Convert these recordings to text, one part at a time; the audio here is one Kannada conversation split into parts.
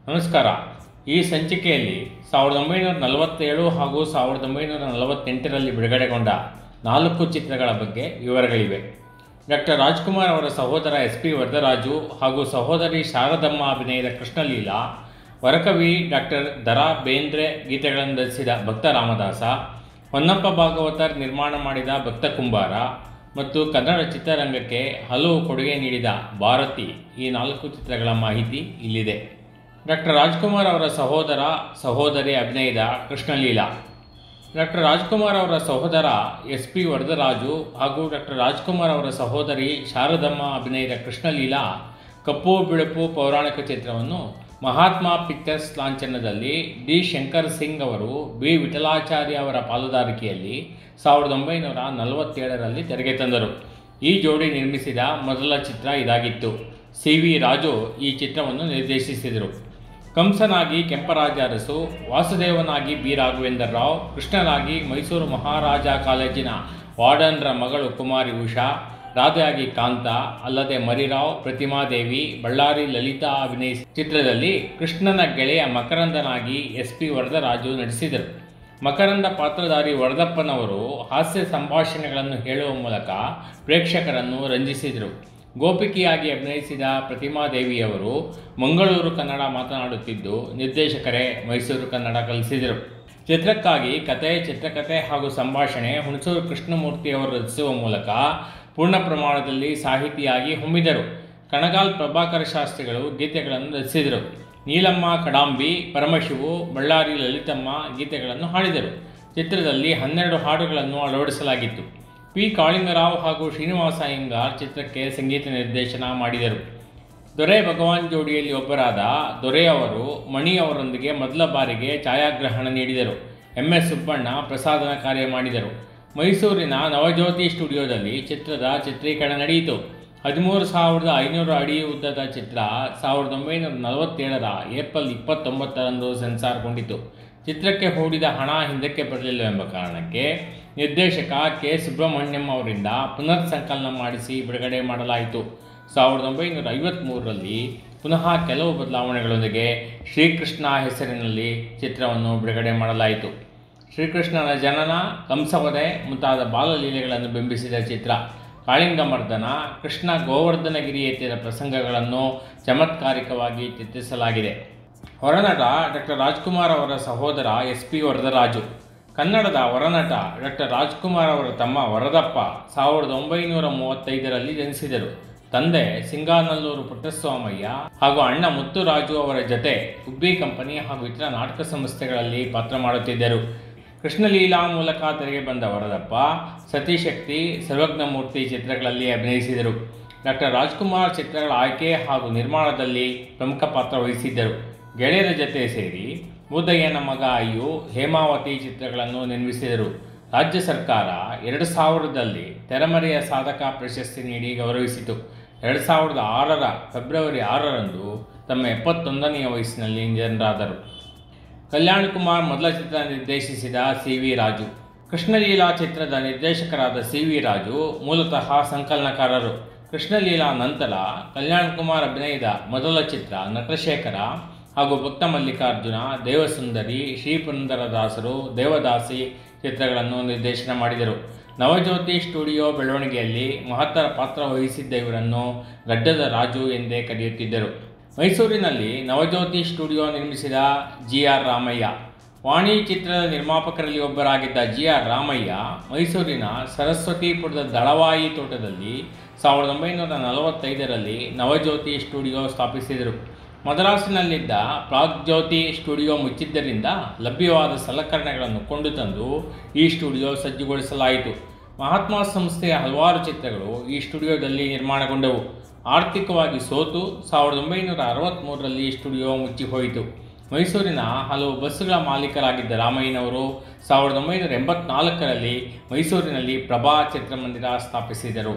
ನಮಸ್ಕಾರ ಈ ಸಂಚಿಕೆಯಲ್ಲಿ ಸಾವಿರದ ಒಂಬೈನೂರ ನಲವತ್ತೇಳು ಹಾಗೂ ಸಾವಿರದ ಒಂಬೈನೂರ ನಲವತ್ತೆಂಟರಲ್ಲಿ ಬಿಡುಗಡೆಗೊಂಡ ನಾಲ್ಕು ಚಿತ್ರಗಳ ಬಗ್ಗೆ ವಿವರಗಳಿವೆ ಡಾಕ್ಟರ್ ರಾಜ್ಕುಮಾರ್ ಅವರ ಸಹೋದರ ಎಸ್ ಪಿ ವರದರಾಜು ಹಾಗೂ ಸಹೋದರಿ ಶಾರದಮ್ಮ ಅಭಿನಯದ ಕೃಷ್ಣಲೀಲಾ ವರಕವಿ ಡಾಕ್ಟರ್ ದರಾ ಬೇಂದ್ರೆ ಗೀತೆಗಳನ್ನು ರಚಿಸಿದ ಭಕ್ತ ರಾಮದಾಸ ಹೊನ್ನಪ್ಪ ಭಾಗವತರ್ ನಿರ್ಮಾಣ ಮಾಡಿದ ಭಕ್ತ ಕುಂಬಾರ ಮತ್ತು ಕನ್ನಡ ಚಿತ್ರರಂಗಕ್ಕೆ ಹಲವು ಕೊಡುಗೆ ನೀಡಿದ ಭಾರತಿ ಈ ನಾಲ್ಕು ಚಿತ್ರಗಳ ಮಾಹಿತಿ ಇಲ್ಲಿದೆ ಡಾಕ್ಟರ್ ರಾಜ್ಕುಮಾರ್ ಅವರ ಸಹೋದರ ಸಹೋದರಿ ಅಭಿನಯದ ಕೃಷ್ಣಲೀಲಾ ಡಾಕ್ಟರ್ ರಾಜ್ಕುಮಾರ್ ಅವರ ಸಹೋದರ ಎಸ್ ಪಿ ವರದರಾಜು ಹಾಗೂ ಡಾಕ್ಟರ್ ರಾಜ್ಕುಮಾರ್ ಅವರ ಸಹೋದರಿ ಶಾರದಮ್ಮ ಅಭಿನಯದ ಕೃಷ್ಣಲೀಲಾ ಕಪ್ಪು ಬಿಳುಪು ಪೌರಾಣಿಕ ಚಿತ್ರವನ್ನು ಮಹಾತ್ಮ ಪಿಕ್ಚರ್ಸ್ ಲಾಂಛನದಲ್ಲಿ ಡಿ ಶಂಕರ್ ಸಿಂಗ್ ಅವರು ಬಿ ವಿಠಲಾಚಾರ್ಯ ಅವರ ಪಾಲುದಾರಿಕೆಯಲ್ಲಿ ಸಾವಿರದ ಒಂಬೈನೂರ ನಲವತ್ತೇಳರಲ್ಲಿ ತೆರೆಗೆ ತಂದರು ಈ ಜೋಡಿ ನಿರ್ಮಿಸಿದ ಮೊದಲ ಚಿತ್ರ ಇದಾಗಿತ್ತು ಸಿ ವಿ ರಾಜು ಈ ಚಿತ್ರವನ್ನು ನಿರ್ದೇಶಿಸಿದರು ಕಂಸನಾಗಿ ಕೆಂಪರಾಜ ಅರಸು ವಾಸುದೇವನಾಗಿ ಬಿ ರಾಘವೇಂದ್ರ ರಾವ್ ಕೃಷ್ಣನಾಗಿ ಮೈಸೂರು ಮಹಾರಾಜ ಕಾಲೇಜಿನ ವಾರ್ಡನ್ರ ಮಗಳು ಕುಮಾರಿ ಉಷಾ ರಾಧೆಯಾಗಿ ಕಾಂತ ಅಲ್ಲದೆ ಮರಿರಾವ್ ಪ್ರತಿಮಾದೇವಿ ಬಳ್ಳಾರಿ ಲಲಿತಾ ಅಭಿನಯಿಸಿ ಚಿತ್ರದಲ್ಲಿ ಕೃಷ್ಣನ ಗೆಳೆಯ ಮಕರಂದನಾಗಿ ಎಸ್ ಪಿ ವರದರಾಜು ನಟಿಸಿದರು ಮಕರಂದ ಪಾತ್ರಧಾರಿ ವರದಪ್ಪನವರು ಹಾಸ್ಯ ಸಂಭಾಷಣೆಗಳನ್ನು ಹೇಳುವ ಮೂಲಕ ಪ್ರೇಕ್ಷಕರನ್ನು ರಂಜಿಸಿದರು ಗೋಪಿಕೆಯಾಗಿ ಅಭಿನಯಿಸಿದ ಪ್ರತಿಮಾದೇವಿಯವರು ಮಂಗಳೂರು ಕನ್ನಡ ಮಾತನಾಡುತ್ತಿದ್ದು ನಿರ್ದೇಶಕರೇ ಮೈಸೂರು ಕನ್ನಡ ಕಲಿಸಿದರು ಚಿತ್ರಕ್ಕಾಗಿ ಕತೆ ಚಿತ್ರಕಥೆ ಹಾಗೂ ಸಂಭಾಷಣೆ ಹುಣಸೂರು ಕೃಷ್ಣಮೂರ್ತಿಯವರು ರಚಿಸುವ ಮೂಲಕ ಪೂರ್ಣ ಪ್ರಮಾಣದಲ್ಲಿ ಸಾಹಿತಿಯಾಗಿ ಹೊಮ್ಮಿದರು ಕಣಗಾಲ್ ಪ್ರಭಾಕರ ಶಾಸ್ತ್ರಿಗಳು ಗೀತೆಗಳನ್ನು ರಚಿಸಿದರು ನೀಲಮ್ಮ ಕಡಾಂಬಿ ಪರಮಶಿವು ಬಳ್ಳಾರಿ ಲಲಿತಮ್ಮ ಗೀತೆಗಳನ್ನು ಹಾಡಿದರು ಚಿತ್ರದಲ್ಲಿ ಹನ್ನೆರಡು ಹಾಡುಗಳನ್ನು ಅಳವಡಿಸಲಾಗಿತ್ತು ಪಿ ಕಾಳಿಂಗರಾವ್ ಹಾಗೂ ಶ್ರೀನಿವಾಸ ಅಯ್ಯಂಗಾರ್ ಚಿತ್ರಕ್ಕೆ ಸಂಗೀತ ನಿರ್ದೇಶನ ಮಾಡಿದರು ದೊರೆ ಭಗವಾನ್ ಜೋಡಿಯಲ್ಲಿ ಒಬ್ಬರಾದ ದೊರೆಯವರು ಮಣಿ ಅವರೊಂದಿಗೆ ಮೊದಲ ಬಾರಿಗೆ ಛಾಯಾಗ್ರಹಣ ನೀಡಿದರು ಎಂ ಎಸ್ ಸುಬ್ಬಣ್ಣ ಪ್ರಸಾದನ ಕಾರ್ಯ ಮಾಡಿದರು ಮೈಸೂರಿನ ನವಜ್ಯೋತಿ ಸ್ಟುಡಿಯೋದಲ್ಲಿ ಚಿತ್ರದ ಚಿತ್ರೀಕರಣ ನಡೆಯಿತು ಹದಿಮೂರು ಸಾವಿರದ ಐನೂರು ಅಡಿ ಉದ್ದದ ಚಿತ್ರ ಸಾವಿರದ ಒಂಬೈನೂರ ನಲವತ್ತೇಳರ ಏಪ್ರಿಲ್ ಇಪ್ಪತ್ತೊಂಬತ್ತರಂದು ಸೆನ್ಸಾರ್ಗೊಂಡಿತು ಚಿತ್ರಕ್ಕೆ ಹೂಡಿದ ಹಣ ಹಿಂದಕ್ಕೆ ಬರಲಿಲ್ಲವೆಂಬ ಕಾರಣಕ್ಕೆ ನಿರ್ದೇಶಕ ಕೆ ಸುಬ್ರಹ್ಮಣ್ಯಂ ಅವರಿಂದ ಪುನರ್ ಸಂಕಲನ ಮಾಡಿಸಿ ಬಿಡುಗಡೆ ಮಾಡಲಾಯಿತು ಸಾವಿರದ ಒಂಬೈನೂರ ಐವತ್ತ್ಮೂರರಲ್ಲಿ ಪುನಃ ಕೆಲವು ಬದಲಾವಣೆಗಳೊಂದಿಗೆ ಶ್ರೀಕೃಷ್ಣ ಹೆಸರಿನಲ್ಲಿ ಚಿತ್ರವನ್ನು ಬಿಡುಗಡೆ ಮಾಡಲಾಯಿತು ಶ್ರೀಕೃಷ್ಣನ ಜನನ ಕಂಸವಧೆ ಮುಂತಾದ ಬಾಲಲೀಲೆಗಳನ್ನು ಬಿಂಬಿಸಿದ ಚಿತ್ರ ಕಾಳಿಂಗಮರ್ದನ ಕೃಷ್ಣ ಗೋವರ್ಧನಗಿರಿ ಎತ್ತಿದ ಪ್ರಸಂಗಗಳನ್ನು ಚಮತ್ಕಾರಿಕವಾಗಿ ಚಿತ್ರಿಸಲಾಗಿದೆ ಹೊರನಟ ಡಾಕ್ಟರ್ ರಾಜ್ಕುಮಾರ್ ಅವರ ಸಹೋದರ ಎಸ್ ಪಿ ವರದರಾಜು ಕನ್ನಡದ ಹೊರನಟ ಡಾಕ್ಟರ್ ರಾಜ್ಕುಮಾರ್ ಅವರ ತಮ್ಮ ವರದಪ್ಪ ಸಾವಿರದ ಒಂಬೈನೂರ ಮೂವತ್ತೈದರಲ್ಲಿ ಜನಿಸಿದರು ತಂದೆ ಸಿಂಗಾನಲ್ಲೂರು ಪುಟ್ಟಸ್ವಾಮಯ್ಯ ಹಾಗೂ ಅಣ್ಣ ಮುತ್ತುರಾಜು ಅವರ ಜತೆ ಗುಬ್ಬಿ ಕಂಪನಿ ಹಾಗೂ ಇತರ ನಾಟಕ ಸಂಸ್ಥೆಗಳಲ್ಲಿ ಪಾತ್ರ ಮಾಡುತ್ತಿದ್ದರು ಕೃಷ್ಣಲೀಲಾ ಮೂಲಕ ತೆರೆಗೆ ಬಂದ ವರದಪ್ಪ ಸತೀಶಕ್ತಿ ಸರ್ವಜ್ಞಮೂರ್ತಿ ಚಿತ್ರಗಳಲ್ಲಿ ಅಭಿನಯಿಸಿದರು ಡಾಕ್ಟರ್ ರಾಜ್ಕುಮಾರ್ ಚಿತ್ರಗಳ ಆಯ್ಕೆ ಹಾಗೂ ನಿರ್ಮಾಣದಲ್ಲಿ ಪ್ರಮುಖ ಪಾತ್ರ ವಹಿಸಿದ್ದರು ಗೆಳೆಯರ ಜತೆ ಸೇರಿ ಬುದ್ದಯ್ಯನ ಮಗ ಅಯ್ಯು ಹೇಮಾವತಿ ಚಿತ್ರಗಳನ್ನು ನಿರ್ಮಿಸಿದರು ರಾಜ್ಯ ಸರ್ಕಾರ ಎರಡು ಸಾವಿರದಲ್ಲಿ ತೆರೆಮರೆಯ ಸಾಧಕ ಪ್ರಶಸ್ತಿ ನೀಡಿ ಗೌರವಿಸಿತು ಎರಡು ಸಾವಿರದ ಆರರ ಫೆಬ್ರವರಿ ಆರರಂದು ತಮ್ಮ ಎಪ್ಪತ್ತೊಂದನೆಯ ವಯಸ್ಸಿನಲ್ಲಿ ನಿಧನರಾದರು ಕಲ್ಯಾಣ್ ಕುಮಾರ್ ಮೊದಲ ಚಿತ್ರ ನಿರ್ದೇಶಿಸಿದ ಸಿ ವಿ ರಾಜು ಕೃಷ್ಣಲೀಲಾ ಚಿತ್ರದ ನಿರ್ದೇಶಕರಾದ ಸಿ ವಿ ರಾಜು ಮೂಲತಃ ಸಂಕಲನಕಾರರು ಕೃಷ್ಣಲೀಲಾ ನಂತರ ಕಲ್ಯಾಣ್ ಕುಮಾರ್ ಅಭಿನಯದ ಮೊದಲ ಚಿತ್ರ ನಟಶೇಖರ ಹಾಗೂ ಭಕ್ತ ಮಲ್ಲಿಕಾರ್ಜುನ ದೇವಸುಂದರಿ ಶ್ರೀ ಪುರಂದರದಾಸರು ದೇವದಾಸಿ ಚಿತ್ರಗಳನ್ನು ನಿರ್ದೇಶನ ಮಾಡಿದರು ನವಜ್ಯೋತಿ ಸ್ಟುಡಿಯೋ ಬೆಳವಣಿಗೆಯಲ್ಲಿ ಮಹತ್ತರ ಪಾತ್ರ ವಹಿಸಿದ್ದ ಇವರನ್ನು ಗಡ್ಡದ ರಾಜು ಎಂದೇ ಕರೆಯುತ್ತಿದ್ದರು ಮೈಸೂರಿನಲ್ಲಿ ನವಜ್ಯೋತಿ ಸ್ಟುಡಿಯೋ ನಿರ್ಮಿಸಿದ ಜಿ ಆರ್ ರಾಮಯ್ಯ ವಾಣಿ ಚಿತ್ರದ ನಿರ್ಮಾಪಕರಲ್ಲಿ ಒಬ್ಬರಾಗಿದ್ದ ಜಿ ಆರ್ ರಾಮಯ್ಯ ಮೈಸೂರಿನ ಸರಸ್ವತಿಪುರದ ದಳವಾಯಿ ತೋಟದಲ್ಲಿ ಸಾವಿರದ ಒಂಬೈನೂರ ನಲವತ್ತೈದರಲ್ಲಿ ನವಜ್ಯೋತಿ ಸ್ಟುಡಿಯೋ ಸ್ಥಾಪಿಸಿದರು ಮದ್ರಾಸಿನಲ್ಲಿದ್ದ ಪ್ರಾಗ್ಜ್ಯೋತಿ ಸ್ಟುಡಿಯೋ ಮುಚ್ಚಿದ್ದರಿಂದ ಲಭ್ಯವಾದ ಸಲಕರಣೆಗಳನ್ನು ಕೊಂಡು ತಂದು ಈ ಸ್ಟುಡಿಯೋ ಸಜ್ಜುಗೊಳಿಸಲಾಯಿತು ಮಹಾತ್ಮ ಸಂಸ್ಥೆಯ ಹಲವಾರು ಚಿತ್ರಗಳು ಈ ಸ್ಟುಡಿಯೋದಲ್ಲಿ ನಿರ್ಮಾಣಗೊಂಡವು ಆರ್ಥಿಕವಾಗಿ ಸೋತು ಸಾವಿರದ ಒಂಬೈನೂರ ಅರವತ್ತ್ಮೂರರಲ್ಲಿ ಸ್ಟುಡಿಯೋ ಮುಚ್ಚಿಹೋಯಿತು ಮೈಸೂರಿನ ಹಲವು ಬಸ್ಸುಗಳ ಮಾಲೀಕರಾಗಿದ್ದ ರಾಮಯ್ಯನವರು ಸಾವಿರದ ಒಂಬೈನೂರ ಎಂಬತ್ನಾಲ್ಕರಲ್ಲಿ ಮೈಸೂರಿನಲ್ಲಿ ಪ್ರಭಾ ಚಿತ್ರಮಂದಿರ ಸ್ಥಾಪಿಸಿದರು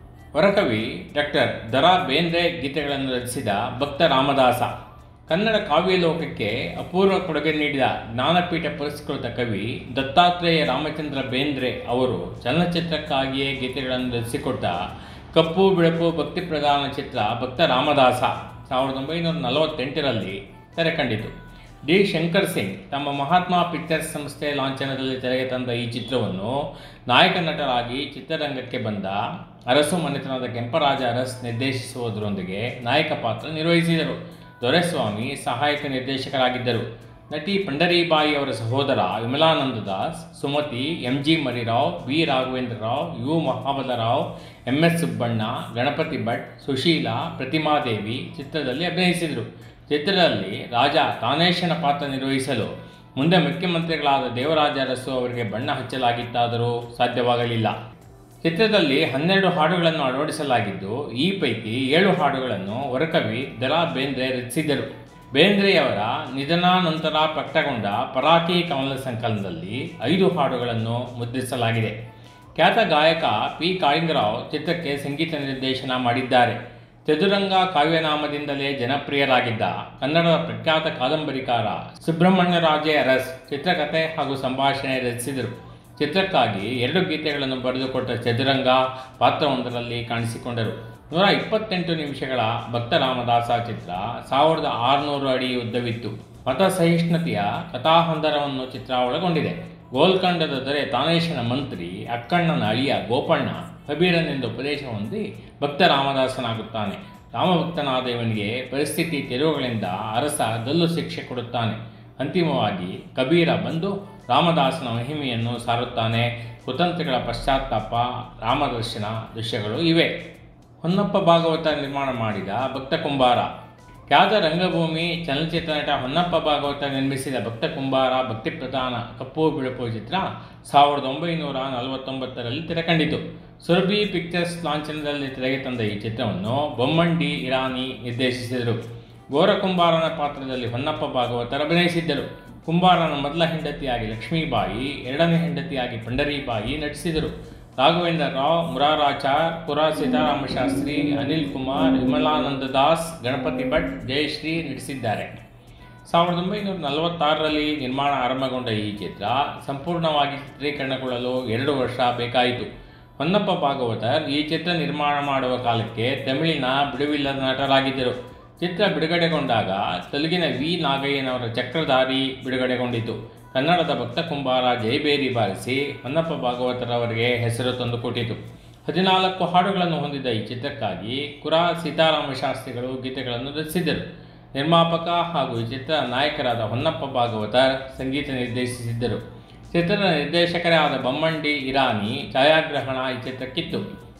ವರಕವಿ ಡಾಕ್ಟರ್ ದರಾ ಬೇಂದ್ರೆ ಗೀತೆಗಳನ್ನು ರಚಿಸಿದ ಭಕ್ತ ರಾಮದಾಸ ಕನ್ನಡ ಕಾವ್ಯ ಲೋಕಕ್ಕೆ ಅಪೂರ್ವ ಕೊಡುಗೆ ನೀಡಿದ ಜ್ಞಾನಪೀಠ ಪುರಸ್ಕೃತ ಕವಿ ದತ್ತಾತ್ರೇಯ ರಾಮಚಂದ್ರ ಬೇಂದ್ರೆ ಅವರು ಚಲನಚಿತ್ರಕ್ಕಾಗಿಯೇ ಗೀತೆಗಳನ್ನು ರಚಿಸಿಕೊಟ್ಟ ಕಪ್ಪು ಬಿಳುಪು ಭಕ್ತಿ ಪ್ರಧಾನ ಚಿತ್ರ ಭಕ್ತ ರಾಮದಾಸ ಸಾವಿರದ ಒಂಬೈನೂರ ನಲವತ್ತೆಂಟರಲ್ಲಿ ತೆರೆಕಂಡಿತು ಡಿ ಶಂಕರ್ ಸಿಂಗ್ ತಮ್ಮ ಮಹಾತ್ಮ ಪಿಕ್ಚರ್ಸ್ ಸಂಸ್ಥೆ ಲಾಂಛನದಲ್ಲಿ ತೆರೆಗೆ ತಂದ ಈ ಚಿತ್ರವನ್ನು ನಾಯಕ ನಟರಾಗಿ ಚಿತ್ರರಂಗಕ್ಕೆ ಬಂದ ಅರಸು ಮನೆತನದ ಕೆಂಪರಾಜ ಅರಸ್ ನಿರ್ದೇಶಿಸುವುದರೊಂದಿಗೆ ನಾಯಕ ಪಾತ್ರ ನಿರ್ವಹಿಸಿದರು ದೊರೆಸ್ವಾಮಿ ಸಹಾಯಕ ನಿರ್ದೇಶಕರಾಗಿದ್ದರು ನಟಿ ಪಂಡರೀಬಾಯಿ ಅವರ ಸಹೋದರ Vimalananda Das Sumathi M G Mariraw V Raghavendra Rao U Mahabalarao M S Subbanna Ganapathi Bhat Sushila Pratimadevi ಚಿತ್ರದಲ್ಲಿ ಅಭಿನಯಿಸಿದರು ಚಿತ್ರದಲ್ಲಿ ರಾಜ ತಾನೇಶನ ಪಾತ್ರ ನಿರ್ವಹಿಸಲು ಮುಂದೆ ಮುಖ್ಯಮಂತ್ರಿಗಳಾದ ದೇವರಾಜ ಅರಸು ಅವರಿಗೆ ಬಣ್ಣ ಹಚ್ಚಲಾಗಿತ್ತಾದರೂ ಸಾಧ್ಯವಾಗಲಿಲ್ಲ ಚಿತ್ರದಲ್ಲಿ ಹನ್ನೆರಡು ಹಾಡುಗಳನ್ನು ಅಳವಡಿಸಲಾಗಿದ್ದು ಈ ಪೈಕಿ ಏಳು ಹಾಡುಗಳನ್ನು ವರಕವಿ ದರಾ ಬೇಂದ್ರೆ ರಚಿಸಿದರು ಬೇಂದ್ರೆಯವರ ನಿಧನಾನಂತರ ಪ್ರಕಟಗೊಂಡ ಪರಾಕಿ ಕಮಲ ಸಂಕಲನದಲ್ಲಿ ಐದು ಹಾಡುಗಳನ್ನು ಮುದ್ರಿಸಲಾಗಿದೆ ಖ್ಯಾತ ಗಾಯಕ ಪಿ ಕಾಳಿಂಗರಾವ್ ಚಿತ್ರಕ್ಕೆ ಸಂಗೀತ ನಿರ್ದೇಶನ ಮಾಡಿದ್ದಾರೆ ಚದುರಂಗ ಕಾವ್ಯನಾಮದಿಂದಲೇ ಜನಪ್ರಿಯರಾಗಿದ್ದ ಕನ್ನಡದ ಪ್ರಖ್ಯಾತ ಕಾದಂಬರಿಕಾರ ಸುಬ್ರಹ್ಮಣ್ಯರಾಜೇ ಅರಸ್ ಚಿತ್ರಕಥೆ ಹಾಗೂ ಸಂಭಾಷಣೆ ರಚಿಸಿದರು ಚಿತ್ರಕ್ಕಾಗಿ ಎರಡು ಗೀತೆಗಳನ್ನು ಬರೆದುಕೊಟ್ಟ ಚದುರಂಗ ಪಾತ್ರವೊಂದರಲ್ಲಿ ಕಾಣಿಸಿಕೊಂಡರು ನೂರ ಇಪ್ಪತ್ತೆಂಟು ನಿಮಿಷಗಳ ಭಕ್ತ ರಾಮದಾಸ ಚಿತ್ರ ಸಾವಿರದ ಆರುನೂರು ಅಡಿ ಉದ್ದವಿತ್ತು ಮತ ಸಹಿಷ್ಣುತೆಯ ಕಥಾಹಂದರವನ್ನು ಚಿತ್ರ ಒಳಗೊಂಡಿದೆ ಗೋಲ್ಕಂಡದ ದೊರೆ ತಾನೇಶನ ಮಂತ್ರಿ ಅಕ್ಕಣ್ಣನ ಅಳಿಯ ಗೋಪಣ್ಣ ಕಬೀರನೆಂದು ಉಪದೇಶ ಹೊಂದಿ ಭಕ್ತ ರಾಮದಾಸನಾಗುತ್ತಾನೆ ರಾಮಭಕ್ತನಾದ ಇವನಿಗೆ ಪರಿಸ್ಥಿತಿ ತೆರವುಗಳಿಂದ ಅರಸ ಗಲ್ಲು ಶಿಕ್ಷೆ ಕೊಡುತ್ತಾನೆ ಅಂತಿಮವಾಗಿ ಕಬೀರ ಬಂದು ರಾಮದಾಸನ ಮಹಿಮೆಯನ್ನು ಸಾರುತ್ತಾನೆ ಕುತಂತ್ರಿಗಳ ಪಶ್ಚಾತ್ತಾಪ ರಾಮದರ್ಶನ ದೃಶ್ಯಗಳು ಇವೆ ಹೊನ್ನಪ್ಪ ಭಾಗವತ ನಿರ್ಮಾಣ ಮಾಡಿದ ಭಕ್ತ ಕುಂಬಾರ ಖ್ಯಾತ ರಂಗಭೂಮಿ ಚಲನಚಿತ್ರ ನಟ ಹೊನ್ನಪ್ಪ ಭಾಗವತ ನಿರ್ಮಿಸಿದ ಭಕ್ತ ಕುಂಬಾರ ಭಕ್ತಿ ಪ್ರಧಾನ ಕಪ್ಪು ಬಿಳುಪು ಚಿತ್ರ ಸಾವಿರದ ಒಂಬೈನೂರ ನಲವತ್ತೊಂಬತ್ತರಲ್ಲಿ ತೆರೆಕಂಡಿತು ಸುರಭಿ ಪಿಕ್ಚರ್ಸ್ ಲಾಂಛನದಲ್ಲಿ ತೆರೆಗೆ ತಂದ ಈ ಚಿತ್ರವನ್ನು ಬೊಮ್ಮಂಡಿ ಇರಾನಿ ನಿರ್ದೇಶಿಸಿದರು ಗೋರ ಕುಂಬಾರನ ಪಾತ್ರದಲ್ಲಿ ಹೊನ್ನಪ್ಪ ಭಾಗವತರು ಅಭಿನಯಿಸಿದ್ದರು ಕುಂಬಾರನ ಮೊದಲ ಹೆಂಡತಿಯಾಗಿ ಲಕ್ಷ್ಮೀಬಾಯಿ ಎರಡನೇ ಹೆಂಡತಿಯಾಗಿ ಪಂಡರೀಬಾಯಿ ನಟಿಸಿದರು ರಾಘವೇಂದ್ರ ರಾವ್ ಮುರಾರಾಚಾರ್ ಪುರಾ ಸೀತಾರಾಮ ಶಾಸ್ತ್ರಿ ಅನಿಲ್ ಕುಮಾರ್ ವಿಮಲಾನಂದ ದಾಸ್ ಗಣಪತಿ ಭಟ್ ಜಯಶ್ರೀ ನಟಿಸಿದ್ದಾರೆ ಸಾವಿರದ ಒಂಬೈನೂರ ನಲವತ್ತಾರರಲ್ಲಿ ನಿರ್ಮಾಣ ಆರಂಭಗೊಂಡ ಈ ಚಿತ್ರ ಸಂಪೂರ್ಣವಾಗಿ ಚಿತ್ರೀಕರಣಗೊಳ್ಳಲು ಎರಡು ವರ್ಷ ಬೇಕಾಯಿತು ಹೊನ್ನಪ್ಪ ಭಾಗವತರ್ ಈ ಚಿತ್ರ ನಿರ್ಮಾಣ ಮಾಡುವ ಕಾಲಕ್ಕೆ ತಮಿಳಿನ ಬಿಡುವಿಲ್ಲದ ನಟರಾಗಿದ್ದರು ಚಿತ್ರ ಬಿಡುಗಡೆಗೊಂಡಾಗ ತೆಲುಗಿನ ವಿ ನಾಗಯ್ಯನವರ ಚಕ್ರಧಾರಿ ಬಿಡುಗಡೆಗೊಂಡಿತು ಕನ್ನಡದ ಭಕ್ತ ಕುಂಬಾರ ಜಯಬೇರಿ ಬಾರಿಸಿ ಹೊನ್ನಪ್ಪ ಭಾಗವತರವರಿಗೆ ಹೆಸರು ತಂದುಕೊಟ್ಟಿತು ಹದಿನಾಲ್ಕು ಹಾಡುಗಳನ್ನು ಹೊಂದಿದ ಈ ಚಿತ್ರಕ್ಕಾಗಿ ಕುರಾ ಸೀತಾರಾಮ ಶಾಸ್ತ್ರಿಗಳು ಗೀತೆಗಳನ್ನು ರಚಿಸಿದರು ನಿರ್ಮಾಪಕ ಹಾಗೂ ಈ ಚಿತ್ರ ನಾಯಕರಾದ ಹೊನ್ನಪ್ಪ ಭಾಗವತರ್ ಸಂಗೀತ ನಿರ್ದೇಶಿಸಿದ್ದರು ಚಿತ್ರದ ನಿರ್ದೇಶಕರೇ ಆದ ಬೊಮ್ಮಂಡಿ ಇರಾನಿ ಛಾಯಾಗ್ರಹಣ ಈ ಚಿತ್ರಕ್ಕಿತ್ತು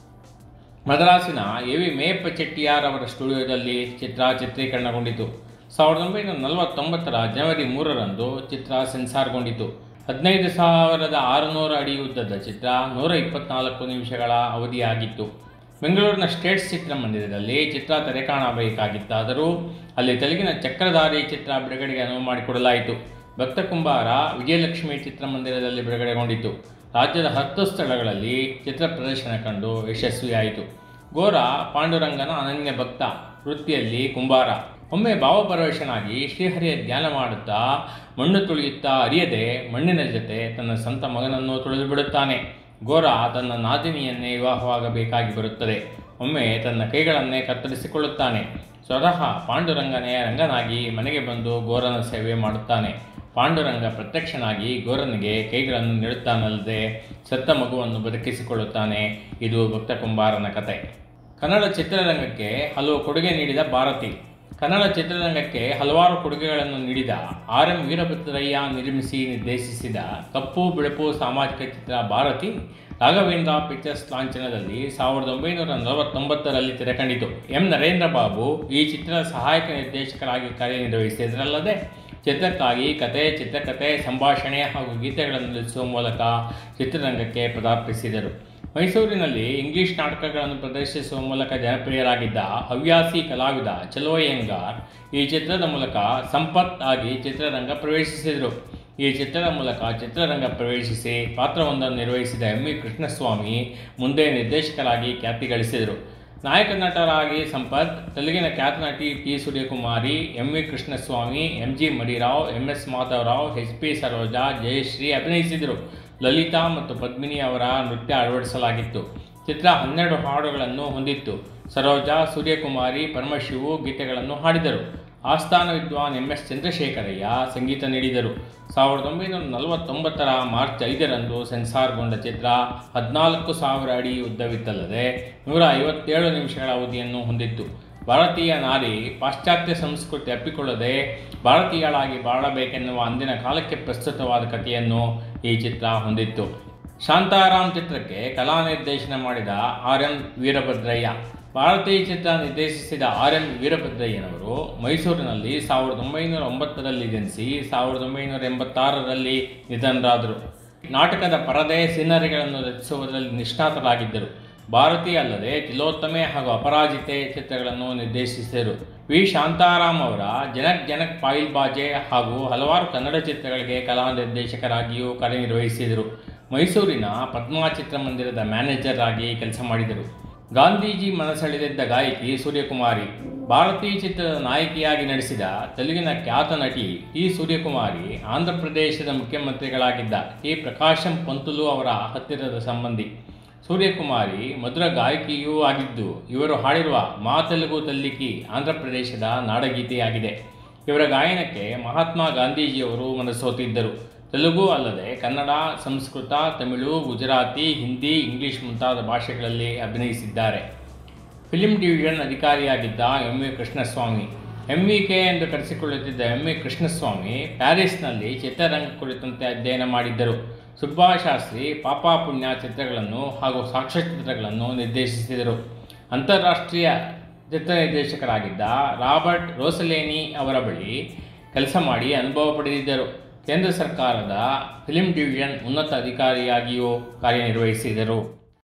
ಮದ್ರಾಸಿನ ಎ ವಿ ಮೇಯಪ್ಪ ಚೆಟ್ಟಿಯಾರ್ ಅವರ ಸ್ಟುಡಿಯೋದಲ್ಲಿ ಚಿತ್ರ ಚಿತ್ರೀಕರಣಗೊಂಡಿತು ಸಾವಿರದ ಒಂಬೈನೂರ ನಲವತ್ತೊಂಬತ್ತರ ಜನವರಿ ಮೂರರಂದು ಚಿತ್ರ ಸೆನ್ಸಾರ್ಗೊಂಡಿತು ಹದಿನೈದು ಸಾವಿರದ ಆರುನೂರು ಅಡಿ ಉದ್ದದ ಚಿತ್ರ ನೂರ ಇಪ್ಪತ್ನಾಲ್ಕು ನಿಮಿಷಗಳ ಅವಧಿಯಾಗಿತ್ತು ಬೆಂಗಳೂರಿನ ಸ್ಟೇಟ್ಸ್ ಚಿತ್ರಮಂದಿರದಲ್ಲಿ ಚಿತ್ರ ತೆರೆ ಕಾಣಬೇಕಾಗಿತ್ತಾದರೂ ಅಲ್ಲಿ ತೆಲುಗಿನ ಚಕ್ರಧಾರಿ ಚಿತ್ರ ಬಿಡುಗಡೆಗೆ ಅನುವು ಮಾಡಿಕೊಡಲಾಯಿತು ಭಕ್ತ ಕುಂಬಾರ ವಿಜಯಲಕ್ಷ್ಮಿ ಚಿತ್ರಮಂದಿರದಲ್ಲಿ ಬಿಡುಗಡೆಗೊಂಡಿತು ರಾಜ್ಯದ ಹತ್ತು ಸ್ಥಳಗಳಲ್ಲಿ ಚಿತ್ರ ಪ್ರದರ್ಶನ ಕಂಡು ಯಶಸ್ವಿಯಾಯಿತು ಗೋರ ಪಾಂಡುರಂಗನ ಅನನ್ಯ ಭಕ್ತ ವೃತ್ತಿಯಲ್ಲಿ ಕುಂಬಾರ ಒಮ್ಮೆ ಭಾವಪರವಶನಾಗಿ ಶ್ರೀಹರಿಯ ಧ್ಯಾನ ಮಾಡುತ್ತಾ ಮಣ್ಣು ತುಳಿಯುತ್ತಾ ಅರಿಯದೆ ಮಣ್ಣಿನ ಜೊತೆ ತನ್ನ ಸ್ವಂತ ಮಗನನ್ನು ತುಳಿದು ಬಿಡುತ್ತಾನೆ ಗೋರ ತನ್ನ ನಾದಿನಿಯನ್ನೇ ವಿವಾಹವಾಗಬೇಕಾಗಿ ಬರುತ್ತದೆ ಒಮ್ಮೆ ತನ್ನ ಕೈಗಳನ್ನೇ ಕತ್ತರಿಸಿಕೊಳ್ಳುತ್ತಾನೆ ಸ್ವತಃ ಪಾಂಡುರಂಗನೇ ರಂಗನಾಗಿ ಮನೆಗೆ ಬಂದು ಗೋರನ ಸೇವೆ ಮಾಡುತ್ತಾನೆ ಪಾಂಡುರಂಗ ಪ್ರತ್ಯಕ್ಷನಾಗಿ ಗೋರನಿಗೆ ಕೈಗಳನ್ನು ನೀಡುತ್ತಾನಲ್ಲದೆ ಸತ್ತ ಮಗುವನ್ನು ಬದುಕಿಸಿಕೊಳ್ಳುತ್ತಾನೆ ಇದು ಭಕ್ತ ಕುಂಬಾರನ ಕತೆ ಕನ್ನಡ ಚಿತ್ರರಂಗಕ್ಕೆ ಹಲವು ಕೊಡುಗೆ ನೀಡಿದ ಭಾರತಿ ಕನ್ನಡ ಚಿತ್ರರಂಗಕ್ಕೆ ಹಲವಾರು ಕೊಡುಗೆಗಳನ್ನು ನೀಡಿದ ಆರ್ ಎಂ ವೀರಭದ್ರಯ್ಯ ನಿರ್ಮಿಸಿ ನಿರ್ದೇಶಿಸಿದ ಕಪ್ಪು ಬಿಳುಪು ಸಾಮಾಜಿಕ ಚಿತ್ರ ಭಾರತಿ ರಾಘವೇಂದ್ರ ಪಿಕ್ಚರ್ಸ್ ಲಾಂಛನದಲ್ಲಿ ಸಾವಿರದ ಒಂಬೈನೂರ ನಲವತ್ತೊಂಬತ್ತರಲ್ಲಿ ತೆರೆಕಂಡಿತು ಎಂ ನರೇಂದ್ರ ಬಾಬು ಈ ಚಿತ್ರದ ಸಹಾಯಕ ನಿರ್ದೇಶಕರಾಗಿ ಕಾರ್ಯನಿರ್ವಹಿಸಿದರಲ್ಲದೆ ಚಿತ್ರಕ್ಕಾಗಿ ಕತೆ ಚಿತ್ರಕಥೆ ಸಂಭಾಷಣೆ ಹಾಗೂ ಗೀತೆಗಳನ್ನು ರಚಿಸುವ ಮೂಲಕ ಚಿತ್ರರಂಗಕ್ಕೆ ಪದಾರ್ಪಿಸಿದರು ಮೈಸೂರಿನಲ್ಲಿ ಇಂಗ್ಲಿಷ್ ನಾಟಕಗಳನ್ನು ಪ್ರದರ್ಶಿಸುವ ಮೂಲಕ ಜನಪ್ರಿಯರಾಗಿದ್ದ ಹವ್ಯಾಸಿ ಕಲಾವಿದ ಚಲೋಯಂಗಾರ್ ಈ ಚಿತ್ರದ ಮೂಲಕ ಸಂಪತ್ ಆಗಿ ಚಿತ್ರರಂಗ ಪ್ರವೇಶಿಸಿದರು ಈ ಚಿತ್ರದ ಮೂಲಕ ಚಿತ್ರರಂಗ ಪ್ರವೇಶಿಸಿ ಪಾತ್ರವೊಂದನ್ನು ನಿರ್ವಹಿಸಿದ ಎಂ ವಿ ಕೃಷ್ಣಸ್ವಾಮಿ ಮುಂದೆ ನಿರ್ದೇಶಕರಾಗಿ ಖ್ಯಾತಿ ಗಳಿಸಿದರು ನಾಯಕ ನಟರಾಗಿ ಸಂಪತ್ ತೆಲುಗಿನ ಖ್ಯಾತ ನಟಿ T Suryakumari M V Krishnaswamy M G Mariraw M S Madhavarao H P Saroja Jayashree ಅಭಿನಯಿಸಿದರು ಲಲಿತಾ ಮತ್ತು ಪದ್ಮಿನಿ ಅವರ ನೃತ್ಯ ಅಳವಡಿಸಲಾಗಿತ್ತು ಚಿತ್ರ ಹನ್ನೆರಡು ಹಾಡುಗಳನ್ನು ಹೊಂದಿತ್ತು ಸರೋಜಾ ಸೂರ್ಯಕುಮಾರಿ ಪರಮಶಿವು ಗೀತೆಗಳನ್ನು ಹಾಡಿದರು ಆಸ್ಥಾನ ವಿದ್ವಾನ್ ಎಂ ಎಸ್ ಚಂದ್ರಶೇಖರಯ್ಯ ಸಂಗೀತ ನೀಡಿದರು ಸಾವಿರದ ಒಂಬೈನೂರ ನಲವತ್ತೊಂಬತ್ತರ ಮಾರ್ಚ್ ಐದರಂದು ಸೆನ್ಸಾರ್ಗೊಂಡ ಚಿತ್ರ ಹದಿನಾಲ್ಕು ಸಾವಿರ ಅಡಿ ಉದ್ದವಿತ್ತಲ್ಲದೆ ನೂರ ಐವತ್ತೇಳು ನಿಮಿಷಗಳ ಅವಧಿಯನ್ನು ಹೊಂದಿತ್ತು ಭಾರತೀಯ ನಾರಿ ಪಾಶ್ಚಾತ್ಯ ಸಂಸ್ಕೃತಿ ಅಪ್ಪಿಕೊಳ್ಳದೆ ಭಾರತೀಯಳಾಗಿ ಬಾಳಬೇಕೆನ್ನುವ ಅಂದಿನ ಕಾಲಕ್ಕೆ ಪ್ರಸ್ತುತವಾದ ಕಥೆಯನ್ನು ಈ ಚಿತ್ರ ಹೊಂದಿತ್ತು ಶಾಂತಾರಾಮ್ ಚಿತ್ರಕ್ಕೆ ಕಲಾ ನಿರ್ದೇಶನ ಮಾಡಿದ ಆರ್ ಎಂ ವೀರಭದ್ರಯ್ಯ ಭಾರತೀಯ ಚಿತ್ರ ನಿರ್ದೇಶಿಸಿದ ಆರ್ ಎಂ ವೀರಭದ್ರಯ್ಯನವರು ಮೈಸೂರಿನಲ್ಲಿ ಸಾವಿರದ ಒಂಬೈನೂರ ಒಂಬತ್ತರಲ್ಲಿ ಜನಿಸಿ ಸಾವಿರದ ಒಂಬೈನೂರ ಎಂಬತ್ತಾರರಲ್ಲಿ ನಿಧನರಾದರು ನಾಟಕದ ಪರದೆ ಸೀನರಿಗಳನ್ನು ರಚಿಸುವುದರಲ್ಲಿ ನಿಷ್ಣಾತರಾಗಿದ್ದರು ಭಾರತೀಯ ಅಲ್ಲದೆ ತಿಲೋತ್ತಮೆ ಹಾಗೂ ಅಪರಾಜಿತೆ ಚಿತ್ರಗಳನ್ನು ನಿರ್ದೇಶಿಸಿದರು ವಿ ಶಾಂತಾರಾಮ್ ಅವರ ಜನಕ್ ಜನಕ್ ಪಾಯಿಲ್ ಬಾಜೆ ಹಾಗೂ ಹಲವಾರು ಕನ್ನಡ ಚಿತ್ರಗಳಿಗೆ ಕಲಾ ನಿರ್ದೇಶಕರಾಗಿಯೂ ಕಾರ್ಯನಿರ್ವಹಿಸಿದರು ಮೈಸೂರಿನ ಪದ್ಮಾ ಚಿತ್ರಮಂದಿರದ ಮ್ಯಾನೇಜರ್ ಆಗಿ ಕೆಲಸ ಮಾಡಿದರು ಗಾಂಧೀಜಿ ಮನಸೆಳೆದಿದ್ದ ಗಾಯಕಿ ಸೂರ್ಯಕುಮಾರಿ ಭಾರತೀಯ ಚಿತ್ರದ ನಾಯಕಿಯಾಗಿ ನಡೆಸಿದ ತೆಲುಗಿನ ಖ್ಯಾತ ನಟಿ ಟಿ ಸೂರ್ಯಕುಮಾರಿ ಆಂಧ್ರ ಪ್ರದೇಶದ ಮುಖ್ಯಮಂತ್ರಿಗಳಾಗಿದ್ದ ಟಿ ಪ್ರಕಾಶಂ ಪಂತುಲು ಅವರ ಹತ್ತಿರದ ಸಂಬಂಧಿ ಸೂರ್ಯಕುಮಾರಿ ಮಧುರ ಗಾಯಕಿಯೂ ಆಗಿದ್ದು ಇವರು ಹಾಡಿರುವ ಮಾ ತೆಲುಗು ತಲ್ಲಿಕಿ ಆಂಧ್ರ ಪ್ರದೇಶದ ನಾಡಗೀತೆಯಾಗಿದೆ ಇವರ ಗಾಯನಕ್ಕೆ ಮಹಾತ್ಮ ಗಾಂಧೀಜಿಯವರು ಮನಸೋತಿದ್ದರು ತೆಲುಗು ಅಲ್ಲದೆ ಕನ್ನಡ ಸಂಸ್ಕೃತ ತಮಿಳು ಗುಜರಾತಿ ಹಿಂದಿ ಇಂಗ್ಲಿಷ್ ಮುಂತಾದ ಭಾಷೆಗಳಲ್ಲಿ ಅಭಿನಯಿಸಿದ್ದಾರೆ ಫಿಲಿಂ ಡಿವಿಷನ್ ಅಧಿಕಾರಿಯಾಗಿದ್ದ M V Krishnaswamy M V K ಎಂದು ಕರೆಸಿಕೊಳ್ಳುತ್ತಿದ್ದ ಎಂ ವಿ ಕೃಷ್ಣಸ್ವಾಮಿ ಪ್ಯಾರಿಸ್ನಲ್ಲಿ ಚಿತ್ರರಂಗ ಕುರಿತಂತೆ ಅಧ್ಯಯನ ಮಾಡಿದ್ದರು ಸುಬ್ಬಾಶಾಸ್ತ್ರಿ ಪಾಪ ಪುಣ್ಯ ಚಿತ್ರಗಳನ್ನು ಹಾಗೂ ಸಾಕ್ಷ್ಯಚಿತ್ರಗಳನ್ನು ನಿರ್ದೇಶಿಸಿದರು ಅಂತಾರಾಷ್ಟ್ರೀಯ ಚಿತ್ರ ನಿರ್ದೇಶಕರಾಗಿದ್ದ ರಾಬರ್ಟ್ ರೋಸಲೇನಿ ಅವರ ಬಳಿ ಕೆಲಸ ಮಾಡಿ ಅನುಭವ ಪಡೆದಿದ್ದರು ಕೇಂದ್ರ ಸರ್ಕಾರದ ಫಿಲಿಂ ಡಿವಿಷನ್ ಉನ್ನತ ಅಧಿಕಾರಿಯಾಗಿಯೂ ಕಾರ್ಯನಿರ್ವಹಿಸಿದರು